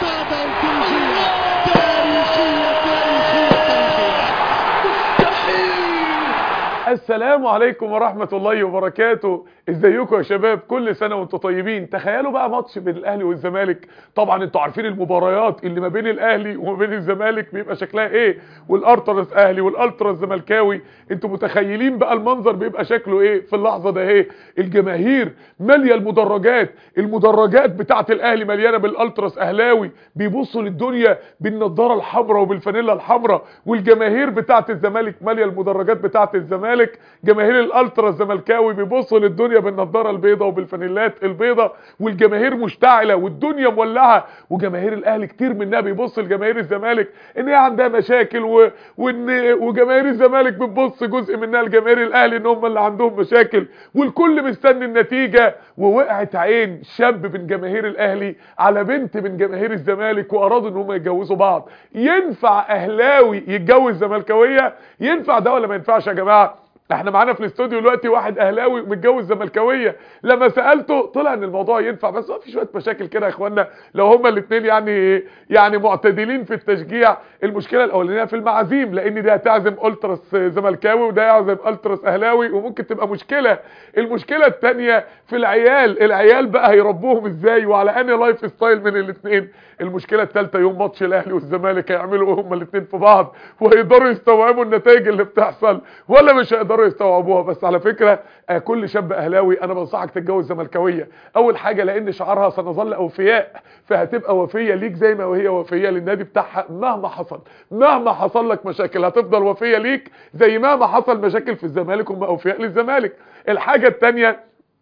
ريمونتادا تاريخية تاريخية تاريخية تاريخية السلام عليكم ورحمة الله وبركاته ازيكم يا شباب كل سنة وانتم طيبين تخيلوا بقى ماتش بين الاهلي والزمالك طبعا انتوا عارفين المباريات اللي ما بين الاهلي وما بين الزمالك بيبقى شكلها ايه والالتراس اهلي والالتراس زملكاوي انتوا متخيلين بقى المنظر بيبقى شكله ايه في اللحظة ده ايه الجماهير مالية المدرجات المدرجات بتاعت الاهلي مليانة بالالتراس اهلاوي بيبصوا للدنيا بالنضارة الحمراء وبالفانيلا الحمراء والجماهير بتاعت الزمالك مالية المدرجات بتاعت الزمالك جماهير الالترا الزملكاوي بيبصوا للدنيا بالنضاره البيضاء وبالفانيلات البيضاء والجماهير مشتعله والدنيا مولعه وجماهير الاهلي كتير منها بيبص لجماهير الزمالك ان هي عندها مشاكل و... وان وجماهير الزمالك بتبص جزء منها لجماهير الاهلي ان هم اللي عندهم مشاكل والكل مستني النتيجه ووقعت عين شاب من جماهير الاهلي على بنت من جماهير الزمالك وارادوا ان هم يتجوزوا بعض ينفع اهلاوي يتجوز زملكاويه ينفع ده ولا ما ينفعش يا جماعه احنا معانا في الاستوديو دلوقتي واحد اهلاوي متجوز زملكاويه لما سالته طلع ان الموضوع ينفع بس هو في شويه مشاكل كده يا اخوانا لو هما الاثنين يعني يعني معتدلين في التشجيع المشكله الاولانيه في المعازيم لان دي هتعزم التراس زملكاوي وده يعزم التراس اهلاوي وممكن تبقى مشكله المشكله الثانيه في العيال العيال بقى هيربوهم ازاي وعلى انهي لايف ستايل من الاثنين المشكله الثالثه يوم ماتش الاهلي والزمالك هيعملوا هما الاثنين في بعض وهيقدروا يستوعبوا النتائج اللي بتحصل ولا مش هيقدروا يستوعبوها بس على فكره آه، كل شاب اهلاوي انا بنصحك تتجوز زملكاويه اول حاجه لان شعارها سنظل اوفياء فهتبقى وفيه ليك زي ما هي وفيه للنادي بتاعها مهما حصل مهما حصل لك مشاكل هتفضل وفيه ليك زي مهما حصل مشاكل في الزمالك هم اوفياء للزمالك الحاجه الثانيه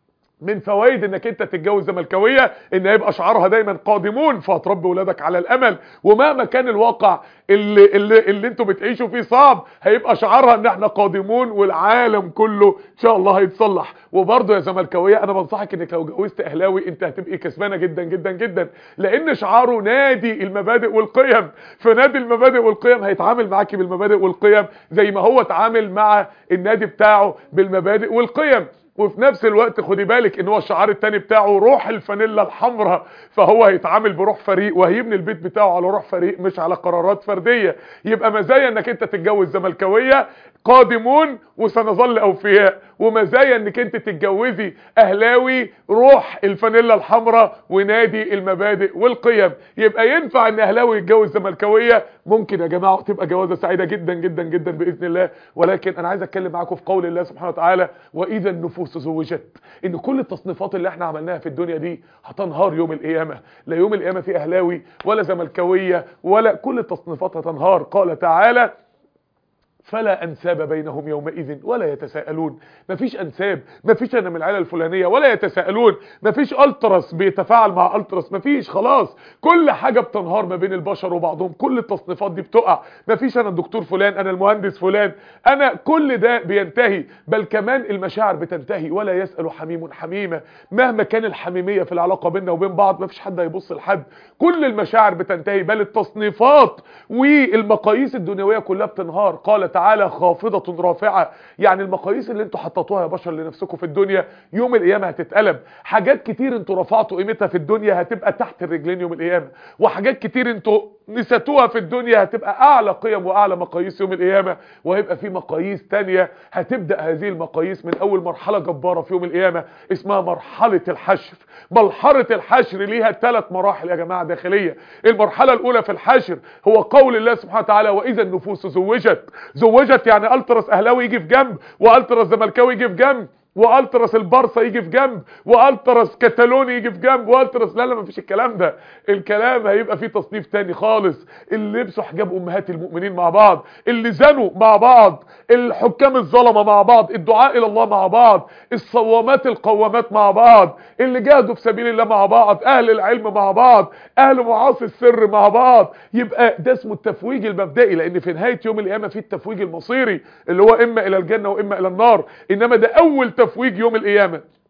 من فوائد انك انت تتجوز زملكاويه ان هيبقى شعارها دايما قادمون فهتربي ولادك على الامل ومهما كان الواقع اللي اللي, اللي انتوا بتعيشوا فيه صعب هيبقى شعارها ان احنا قادمون والعالم كله ان شاء الله هيتصلح وبرضه يا زملكاويه انا بنصحك انك لو اتجوزت اهلاوي انت هتبقي كسبانه جدا جدا جدا لان شعاره نادي المبادئ والقيم فنادي المبادئ والقيم هيتعامل معاكي بالمبادئ والقيم زي ما هو اتعامل مع النادي بتاعه بالمبادئ والقيم وفي نفس الوقت خدي بالك ان هو الشعار التاني بتاعه روح الفانيلا الحمراء فهو هيتعامل بروح فريق وهيبني البيت بتاعه على روح فريق مش على قرارات فرديه يبقى مزايا انك انت تتجوز زملكاويه قادمون وسنظل اوفياء ومزايا انك انت تتجوزي اهلاوي روح الفانيلا الحمراء ونادي المبادئ والقيم يبقى ينفع ان اهلاوي يتجوز زملكاويه ممكن يا جماعه وتبقى جوازه سعيده جدا جدا جدا باذن الله ولكن انا عايز اتكلم معاكم في قول الله سبحانه وتعالى واذا النفوس زوجت ان كل التصنيفات اللي احنا عملناها في الدنيا دي هتنهار يوم القيامه لا يوم القيامه في اهلاوي ولا زملكاويه ولا كل التصنيفات هتنهار قال تعالى فلا انساب بينهم يومئذ ولا يتساءلون مفيش انساب مفيش انا من العيله الفلانيه ولا يتساءلون مفيش التراس بيتفاعل مع التراس مفيش خلاص كل حاجه بتنهار ما بين البشر وبعضهم كل التصنيفات دي بتقع مفيش انا الدكتور فلان انا المهندس فلان انا كل ده بينتهي بل كمان المشاعر بتنتهي ولا يسال حميم حميمه مهما كان الحميميه في العلاقه بيننا وبين بعض مفيش حد هيبص لحد كل المشاعر بتنتهي بل التصنيفات والمقاييس الدنيويه كلها بتنهار قال تعالى خافضة رافعة يعني المقاييس اللي انتوا حطيتوها يا بشر لنفسكم في الدنيا يوم القيامة هتتقلب حاجات كتير انتوا رفعتوا قيمتها في الدنيا هتبقى تحت الرجلين يوم القيامة وحاجات كتير انتوا نسيتوها في الدنيا هتبقى اعلى قيم واعلى مقاييس يوم القيامة وهيبقى في مقاييس تانية هتبدأ هذه المقاييس من اول مرحلة جبارة في يوم القيامة اسمها مرحلة الحشر مرحلة الحشر ليها ثلاث مراحل يا جماعة داخلية المرحلة الاولى في الحشر هو قول الله سبحانه وتعالى واذا النفوس زوجت زوجت يعني التراس اهلاوي يجي في جنب والتراس زملكاوي يجي في جنب والتراس البارسا يجي في جنب والتراس كتالوني يجي في جنب والتراس لا لا مفيش الكلام ده الكلام هيبقى فيه تصنيف تاني خالص اللي لبسوا حجاب امهات المؤمنين مع بعض اللي زنوا مع بعض الحكام الظلمه مع بعض الدعاء الى الله مع بعض الصوامات القوامات مع بعض اللي جاهدوا في سبيل الله مع بعض اهل العلم مع بعض اهل معاصي السر مع بعض يبقى ده اسمه التفويج المبدئي لان في نهايه يوم القيامه في التفويج المصيري اللي هو اما الى الجنه واما الى النار انما ده اول تفويج يوم القيامه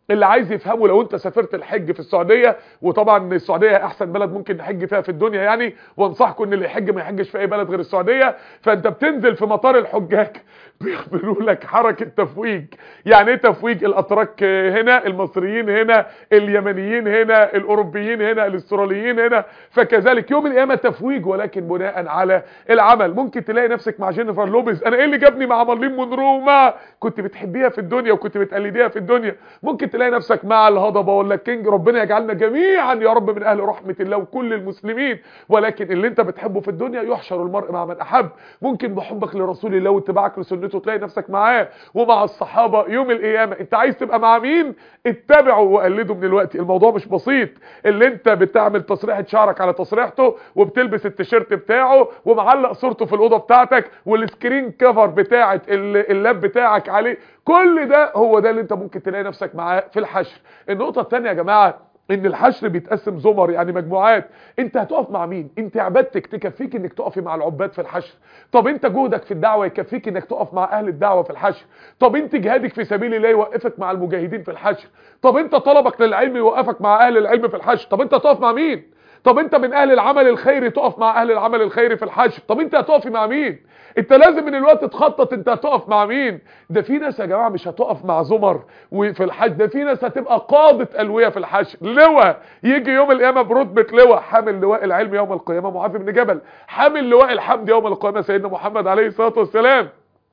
اللي عايز يفهمه لو انت سافرت الحج في السعودية وطبعا السعودية احسن بلد ممكن نحج فيها في الدنيا يعني وانصحكم ان اللي يحج ما يحجش في اي بلد غير السعودية فانت بتنزل في مطار الحجاج بيخبروا لك حركة تفويج يعني ايه تفويج الاتراك هنا المصريين هنا اليمنيين هنا الاوروبيين هنا الاستراليين هنا فكذلك يوم القيامة تفويج ولكن بناء على العمل ممكن تلاقي نفسك مع جينيفر لوبيز انا ايه اللي جابني مع مارلين مونرو ما كنت بتحبيها في الدنيا وكنت بتقلديها في الدنيا ممكن تلاقي نفسك مع الهضبة ولا الكينج ربنا يجعلنا جميعا يا رب من اهل رحمة الله وكل المسلمين ولكن اللي انت بتحبه في الدنيا يحشر المرء مع من احب ممكن بحبك لرسول الله واتباعك لسنته تلاقي نفسك معاه ومع الصحابة يوم القيامة انت عايز تبقى مع مين اتبعه وقلده من الوقت الموضوع مش بسيط اللي انت بتعمل تصريحة شعرك على تصريحته وبتلبس التيشيرت بتاعه ومعلق صورته في الأوضة بتاعتك والسكرين كفر بتاعت اللاب بتاعك عليه كل ده هو ده اللي انت ممكن تلاقي نفسك معاه في الحشر النقطة الثانية يا جماعة ان الحشر بيتقسم زمر يعني مجموعات انت هتقف مع مين انت عبادتك تكفيك انك تقفي مع العباد في الحشر طب انت جهدك في الدعوه يكفيك انك تقف مع اهل الدعوه في الحشر طب انت جهادك في سبيل الله يوقفك مع المجاهدين في الحشر طب انت طلبك للعلم يوقفك مع اهل العلم في الحشر طب انت تقف مع مين طب انت من اهل العمل الخيري تقف مع اهل العمل الخيري في الحشر طب انت هتقفي مع مين انت لازم من الوقت تخطط انت هتقف مع مين ده في ناس يا جماعه مش هتقف مع زمر وفي الحج ده في ناس هتبقى قاده الويه في الحشر لواء يجي يوم القيامه برتبه لواء حامل لواء العلم يوم القيامه معاذ بن جبل حامل لواء الحمد يوم القيامه سيدنا محمد عليه الصلاه والسلام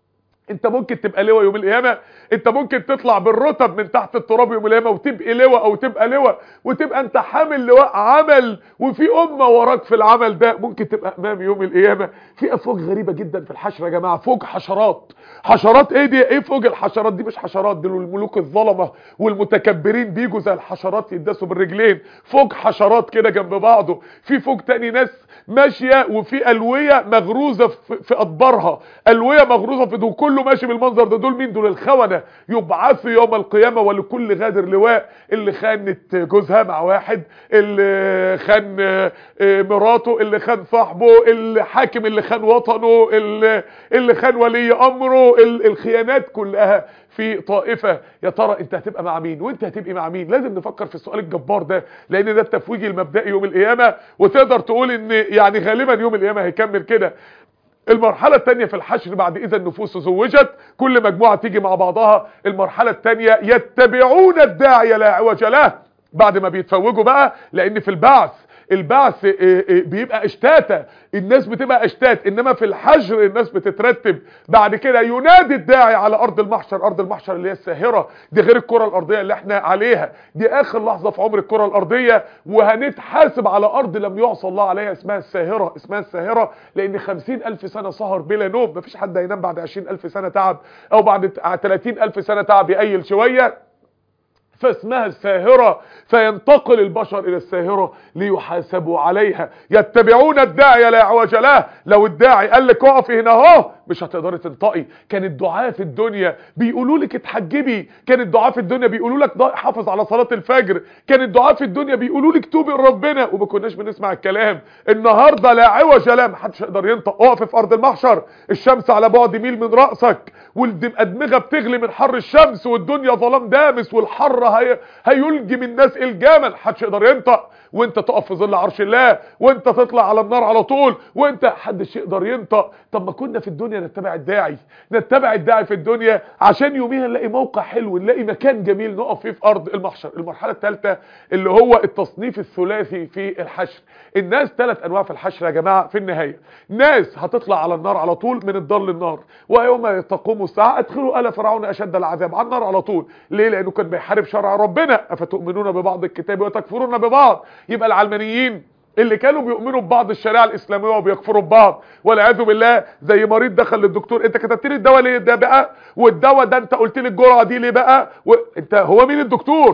انت ممكن تبقى لواء يوم القيامه انت ممكن تطلع بالرتب من تحت التراب يوم القيامه وتبقى لواء او تبقى لواء وتبقى انت حامل لواء عمل وفي امه وراك في العمل ده ممكن تبقى امام يوم القيامه في افواج غريبه جدا في الحشر يا جماعه فوق حشرات حشرات ايه دي ايه فوق الحشرات دي مش حشرات دول الملوك الظلمه والمتكبرين بيجوا زي الحشرات يدسوا بالرجلين فوق حشرات كده جنب بعضه في فوق تاني ناس ماشيه وفي الويه مغروزه في, في اطبارها الويه مغروزه في دول كله ماشي بالمنظر ده دول مين دول الخونه يبعثوا يوم القيامه ولكل غادر لواء اللي خانت جوزها مع واحد اللي خان مراته اللي خان صاحبه الحاكم اللي خان وطنه اللي, اللي خان ولي امره الخيانات كلها في طائفة يا ترى انت هتبقى مع مين وانت هتبقى مع مين لازم نفكر في السؤال الجبار ده لان ده التفويج المبدئي يوم القيامة وتقدر تقول ان يعني غالبا يوم القيامة هيكمل كده المرحلة الثانية في الحشر بعد إذا النفوس زوجت كل مجموعة تيجي مع بعضها المرحلة الثانية يتبعون الداعي لا عوج له بعد ما بيتفوجوا بقى لأن في البعث البعث بيبقى اشتاتة الناس بتبقى اشتات انما في الحجر الناس بتترتب بعد كده ينادي الداعي على ارض المحشر ارض المحشر اللي هي الساهرة دي غير الكرة الارضية اللي احنا عليها دي اخر لحظة في عمر الكرة الارضية وهنتحاسب على ارض لم يعصى الله عليها اسمها الساهرة اسمها الساهرة لان خمسين الف سنة سهر بلا نوم مفيش حد هينام بعد عشرين الف سنة تعب او بعد تلاتين الف سنة تعب يقيل شوية فاسمها الساهرة فينتقل البشر الى الساهرة ليحاسبوا عليها يتبعون الداعي لا عوج له لو الداعي قال لك اقفي هنا اهو مش هتقدري تنطقي كان الدعاء في الدنيا بيقولوا لك اتحجبي كان الدعاء في الدنيا بيقولوا لك حافظ على صلاة الفجر كان الدعاء في الدنيا بيقولوا لك توبي لربنا وما كناش بنسمع الكلام النهارده لا عوج له محدش يقدر ينطق اقف في ارض المحشر الشمس على بعد ميل من راسك والادمغه بتغلي من حر الشمس والدنيا ظلام دامس والحر هي... هيلجم الناس الجامل محدش يقدر ينطق وانت تقف في ظل عرش الله وانت تطلع على النار على طول وانت محدش يقدر ينطق طب ما كنا في الدنيا نتبع الداعي نتبع الداعي في الدنيا عشان يوميها نلاقي موقع حلو نلاقي مكان جميل نقف فيه في ارض المحشر المرحله الثالثه اللي هو التصنيف الثلاثي في الحشر الناس ثلاث انواع في الحشر يا جماعه في النهايه ناس هتطلع على النار على طول من الدار للنار ويوم تقوم الساعه ادخلوا ال فرعون اشد العذاب على النار على طول ليه لانه كان بيحارب شرع ربنا افتؤمنون ببعض الكتاب وتكفرون ببعض يبقى العلمانيين اللي كانوا بيؤمنوا ببعض الشريعه الاسلاميه وبيكفروا ببعض والعياذ بالله زي مريض دخل للدكتور انت كتبت لي الدواء ليه ده بقى والدواء ده انت قلت لي الجرعه دي ليه بقى وانت هو مين الدكتور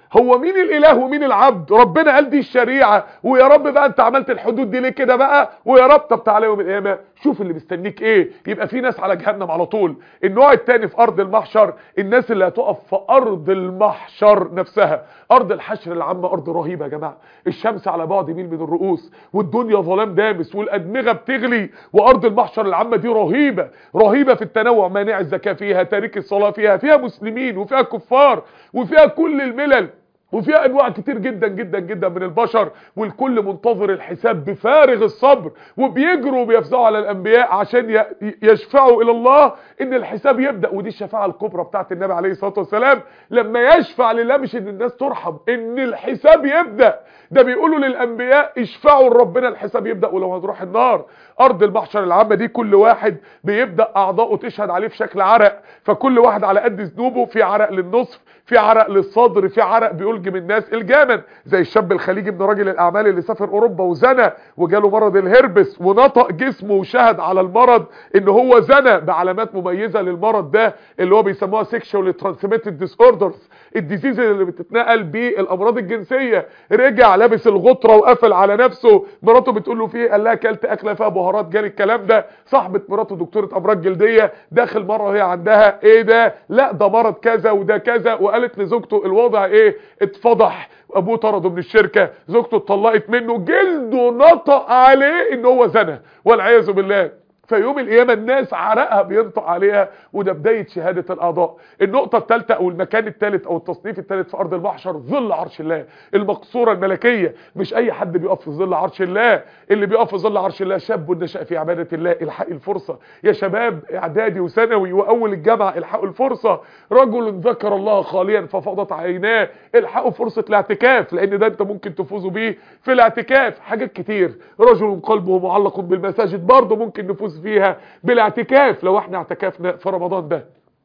هو مين الاله ومين العبد ربنا قال دي الشريعه ويا رب بقى انت عملت الحدود دي ليه كده بقى ويا رب طب تعالى يوم القيامه شوف اللي مستنيك ايه يبقى في ناس على جهنم على طول النوع الثاني في ارض المحشر الناس اللي هتقف في ارض المحشر نفسها ارض الحشر العامه ارض رهيبه يا جماعه الشمس على بعد ميل من الرؤوس والدنيا ظلام دامس والادمغه بتغلي وارض المحشر العامه دي رهيبه رهيبه في التنوع مانع الزكاه فيها تارك الصلاه فيها فيها مسلمين وفيها كفار وفيها كل الملل وفيها انواع كتير جدا جدا جدا من البشر والكل منتظر الحساب بفارغ الصبر وبيجروا وبيفزعوا على الانبياء عشان ي- يشفعوا الى الله ان الحساب يبدا ودي الشفاعه الكبرى بتاعت النبي عليه الصلاه والسلام لما يشفع لله مش ان الناس ترحم ان الحساب يبدا ده بيقولوا للانبياء اشفعوا لربنا الحساب يبدا ولو هتروح النار ارض المحشر العامه دي كل واحد بيبدا اعضائه تشهد عليه في شكل عرق فكل واحد على قد ذنوبه في عرق للنصف في عرق للصدر في عرق بيلجم الناس الجامد زي الشاب الخليجي ابن راجل الاعمال اللي سافر اوروبا وزنى وجاله مرض الهربس ونطق جسمه وشهد على المرض ان هو زنى بعلامات مميزه للمرض ده اللي هو بيسموها سيكشوال ترانسميتد ديس اوردرز الديزيز اللي بتتنقل بيه الامراض الجنسيه رجع لابس الغطره وقفل على نفسه مراته بتقول له فيه قال لها اكلت اكله فيها بهارات جالي الكلام ده صاحبه مراته دكتوره امراض جلديه داخل مره وهي عندها ايه ده لا ده مرض كذا وده كذا وقالت لزوجته الوضع ايه اتفضح ابوه طرده من الشركه زوجته اتطلقت منه جلده نطق عليه ان هو زنى والعياذ بالله فيوم القيامه الناس عرقها بينطق عليها وده بدايه شهاده الاعضاء النقطه الثالثه او المكان الثالث او التصنيف الثالث في ارض المحشر ظل عرش الله المقصوره الملكيه مش اي حد بيقف في ظل عرش الله اللي بيقف في ظل عرش الله شاب نشا في عباده الله الحقي الفرصه يا شباب اعدادي وثانوي واول الجامعه الحقوا الفرصه رجل ذكر الله خاليا ففاضت عيناه الحقوا فرصه الاعتكاف لان ده انت ممكن تفوزوا بيه في الاعتكاف حاجات كتير رجل قلبه معلق بالمساجد برضه ممكن نفوز فيها بالاعتكاف لو احنا اعتكفنا في رمضان ده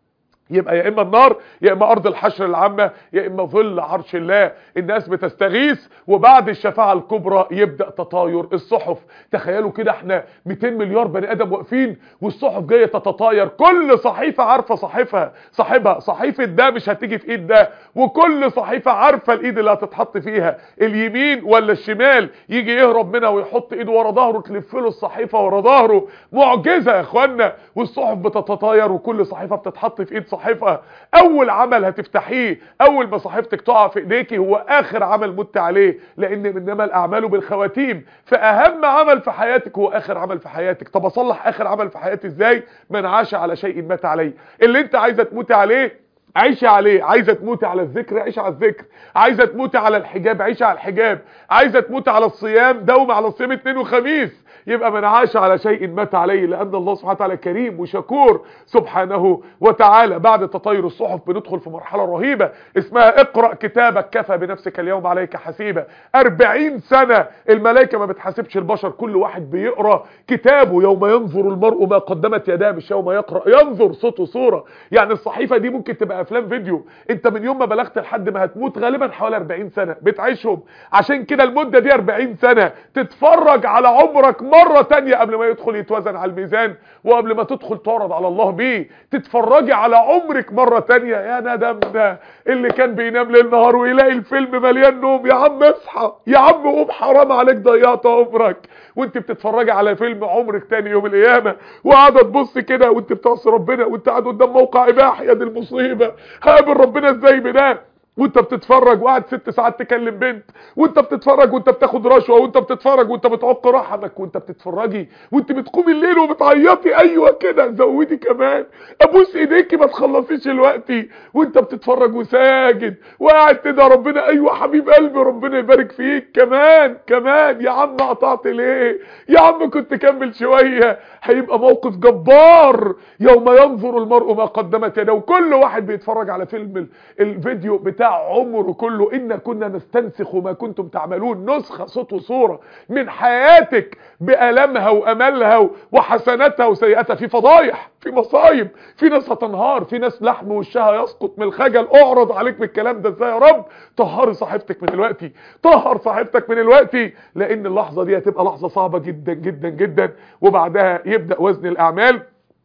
يبقى يا اما النار يا اما ارض الحشر العامه يا اما ظل عرش الله الناس بتستغيث وبعد الشفاعه الكبرى يبدا تطاير الصحف تخيلوا كده احنا 200 مليار بني ادم واقفين والصحف جايه تتطاير كل صحيفه عارفه صاحبها صاحبها صحيفه ده مش هتيجي في ايد ده وكل صحيفه عارفه الايد اللي هتتحط فيها اليمين ولا الشمال يجي يهرب منها ويحط ايده ورا ظهره تلف له الصحيفه ورا ظهره معجزه يا اخوانا والصحف بتتطاير وكل صحيفه بتتحط في ايد صاحبها اول عمل هتفتحيه اول ما صحيفتك تقع في ايديكي هو اخر عمل مت عليه لان انما الاعمال بالخواتيم فاهم عمل في حياتك هو اخر عمل في حياتك طب اصلح اخر عمل في حياتي ازاي من عاش على شيء مات عليه اللي انت عايزه تموتي عليه عيشي عليه عايزه تموتي على الذكر عيشي على الذكر عايزه تموتي على الحجاب عيشي على الحجاب عايزه تموتي على الصيام دوم على الصيام اثنين وخميس يبقى من عاش على شيء مات عليه لان الله سبحانه وتعالى كريم وشكور سبحانه وتعالى بعد تطاير الصحف بندخل في مرحله رهيبه اسمها اقرا كتابك كفى بنفسك اليوم عليك حسيبا 40 سنه الملائكه ما بتحاسبش البشر كل واحد بيقرا كتابه يوم ينظر المرء ما قدمت يداه مش يوم يقرا ينظر صوت وصوره يعني الصحيفه دي ممكن تبقى افلام فيديو انت من يوم ما بلغت لحد ما هتموت غالبا حوالي 40 سنه بتعيشهم عشان كده المده دي 40 سنه تتفرج على عمرك مره تانية قبل ما يدخل يتوزن على الميزان وقبل ما تدخل تعرض على الله بيه تتفرجي على عمرك مره تانية يا ندم ده اللي كان بينام ليل نهار ويلاقي الفيلم مليان نوم يا عم اصحى يا عم قوم حرام عليك ضيعت عمرك وانت بتتفرجي على فيلم عمرك تاني يوم القيامه وقاعده تبص كده وانت بتعصي ربنا وانت قاعد قدام موقع اباحي يا دي المصيبه هقابل ربنا ازاي بده وانت بتتفرج وقاعد ست ساعات تكلم بنت وانت بتتفرج وانت بتاخد رشوه وانت بتتفرج وانت بتعق رحمك وانت بتتفرجي وانت بتقومي الليل وبتعيطي ايوه كده زودي كمان ابوس ايديكي ما تخلصيش الوقت وانت بتتفرج وساجد وقاعد تدعي ربنا ايوه حبيب قلبي ربنا يبارك فيك كمان كمان يا عم قطعت ليه يا عم كنت كمل شويه هيبقى موقف جبار يوم ينظر المرء ما قدمت يداه كل واحد بيتفرج على فيلم ال- الفيديو بتاع عمره كله إن كنا نستنسخ ما كنتم تعملون نسخة صوت وصورة من حياتك بألمها وأملها وحسناتها وسيئاتها في فضايح في مصايب في ناس هتنهار في ناس لحم وشها يسقط من الخجل اعرض عليك بالكلام ده ازاي يا رب طهري صاحبتك من دلوقتي طهر صاحبتك من دلوقتي لان اللحظة دي هتبقى لحظة صعبة جدا جدا جدا وبعدها يبدأ وزن الأعمال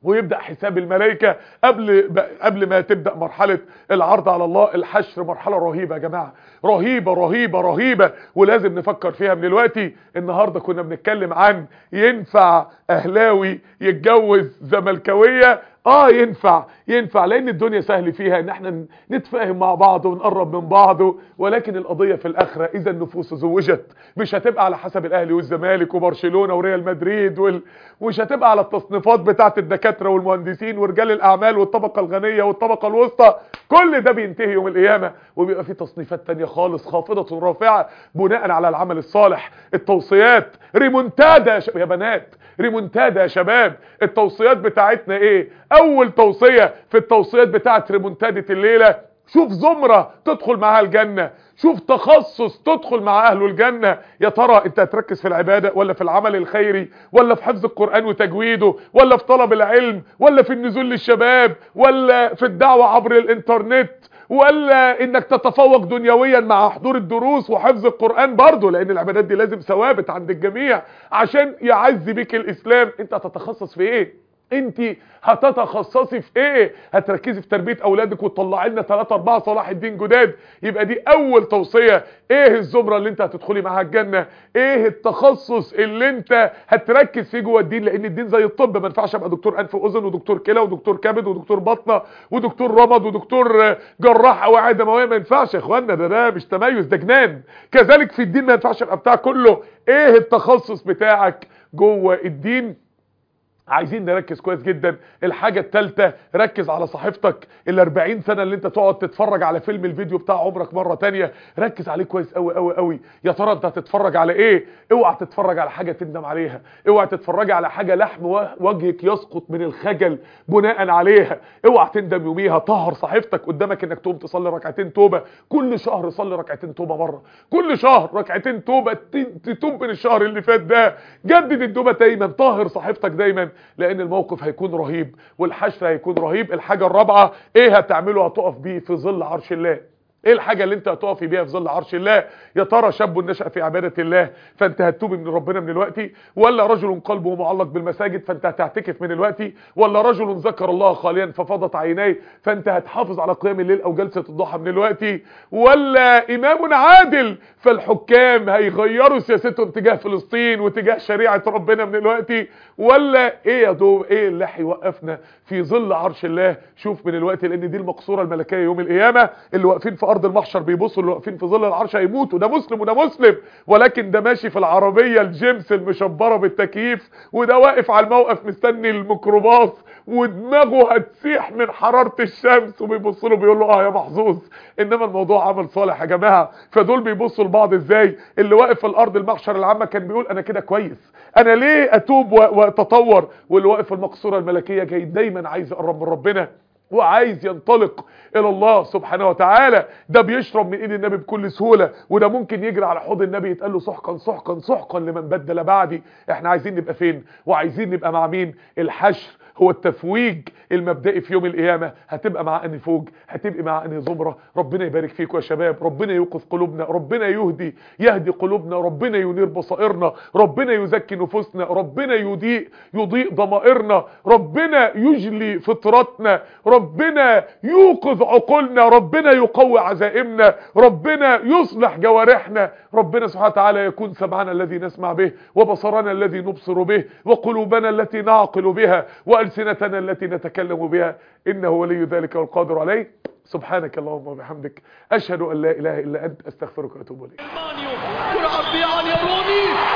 ويبدأ حساب الملائكة قبل قبل ما تبدأ مرحلة العرض على الله الحشر مرحلة رهيبة يا جماعة رهيبة رهيبة رهيبة ولازم نفكر فيها من دلوقتي النهاردة كنا بنتكلم عن ينفع اهلاوي يتجوز زملكاوية اه ينفع ينفع لان الدنيا سهل فيها ان احنا نتفاهم مع بعض ونقرب من بعض ولكن القضية في الاخرة اذا النفوس زوجت مش هتبقى على حسب الاهلي والزمالك وبرشلونة وريال مدريد وال... مش هتبقى على التصنيفات بتاعت الدكاترة والمهندسين ورجال الاعمال والطبقة الغنية والطبقة الوسطى كل ده بينتهي يوم القيامة وبيبقى في تصنيفات تانية خالص خافضة رافعة بناء على العمل الصالح التوصيات ريمونتادا يا بنات ريمونتادا يا شباب التوصيات بتاعتنا ايه اول توصية في التوصيات بتاعت ريمونتادة الليلة شوف زمرة تدخل معاها الجنة شوف تخصص تدخل مع اهله الجنة يا ترى انت هتركز في العبادة ولا في العمل الخيري ولا في حفظ القرآن وتجويده ولا في طلب العلم ولا في النزول للشباب ولا في الدعوة عبر الانترنت ولا انك تتفوق دنيويا مع حضور الدروس وحفظ القرآن برضه لان العبادات دي لازم ثوابت عند الجميع عشان يعز بيك الاسلام انت هتتخصص في ايه انت هتتخصصي في ايه هتركزي في تربيه اولادك وتطلعي لنا 3 4 صلاح الدين جداد يبقى دي اول توصيه ايه الزمره اللي انت هتدخلي معاها الجنه ايه التخصص اللي انت هتركز فيه جوه الدين لان الدين زي الطب ما ينفعش ابقى دكتور انف واذن ودكتور كلى ودكتور كبد ودكتور بطنه ودكتور رمد ودكتور جراح اوعيه دمويه ما ينفعش يا اخوانا ده ده مش تميز ده جنان كذلك في الدين ما ينفعش ابقى بتاع كله ايه التخصص بتاعك جوه الدين عايزين نركز كويس جدا الحاجة التالتة ركز على صحيفتك ال 40 سنة اللي انت تقعد تتفرج على فيلم الفيديو بتاع عمرك مرة تانية ركز عليه كويس قوي قوي قوي يا ترى انت هتتفرج على ايه اوعى تتفرج على حاجة تندم عليها اوعى تتفرج على حاجة لحم وجهك يسقط من الخجل بناء عليها اوعى تندم يوميها طهر صحيفتك قدامك انك تقوم تصلي ركعتين توبة كل شهر صلي ركعتين توبة مرة كل شهر ركعتين توبة تتوب من الشهر اللي فات ده جدد التوبة دايما طهر صحيفتك دايما لان الموقف هيكون رهيب والحشر هيكون رهيب الحاجة الرابعة ايه هتعمله هتقف بيه في ظل عرش الله ايه الحاجة اللي انت هتقفي بيها في ظل عرش الله يا ترى شاب نشأ في عبادة الله فانت هتتوب من ربنا من الوقت ولا رجل قلبه معلق بالمساجد فانت هتعتكف من الوقت ولا رجل ذكر الله خاليا ففضت عينيه فانت هتحافظ على قيام الليل او جلسة الضحى من الوقت ولا امام عادل فالحكام هيغيروا سياستهم تجاه فلسطين وتجاه شريعة ربنا من الوقت ولا ايه يا دوب ايه اللي هيوقفنا في ظل عرش الله شوف من الوقت لان دي المقصورة الملكية يوم القيامة اللي واقفين في ارض المحشر بيبصوا اللي واقفين في ظل العرش هيموتوا ده مسلم وده مسلم ولكن ده ماشي في العربية الجيمس المشبرة بالتكييف وده واقف على الموقف مستني الميكروباص ودماغه هتسيح من حرارة الشمس وبيبص له بيقول له اه يا محظوظ انما الموضوع عمل صالح يا جماعة فدول بيبصوا لبعض ازاي اللي واقف في الارض المحشر العامة كان بيقول انا كده كويس انا ليه اتوب واتطور واللي واقف في المقصورة الملكية جاي دايما عايز يقرب من ربنا وعايز ينطلق الى الله سبحانه وتعالى ده بيشرب من ايد النبي بكل سهولة وده ممكن يجري على حوض النبي يتقال له سحقا سحقا سحقا لمن بدل بعدي احنا عايزين نبقى فين وعايزين نبقى مع مين الحشر هو التفويج المبدئي في يوم القيامة هتبقى مع انهي فوج هتبقى مع انهي زمرة ربنا يبارك فيكم يا شباب ربنا يوقف قلوبنا ربنا يهدي يهدي قلوبنا ربنا ينير بصائرنا ربنا يزكي نفوسنا ربنا يضيء يضيء ضمائرنا ربنا يجلي فطرتنا ربنا يوقظ عقولنا ربنا يقوي عزائمنا ربنا يصلح جوارحنا ربنا سبحانه وتعالى يكون سمعنا الذي نسمع به وبصرنا الذي نبصر به وقلوبنا التي نعقل بها وألسنتنا التي نتكلم بها إنه ولي ذلك والقادر عليه سبحانك اللهم وبحمدك أشهد أن لا إله إلا أنت أستغفرك وأتوب إليك مانيو كرة عرضية عالية روني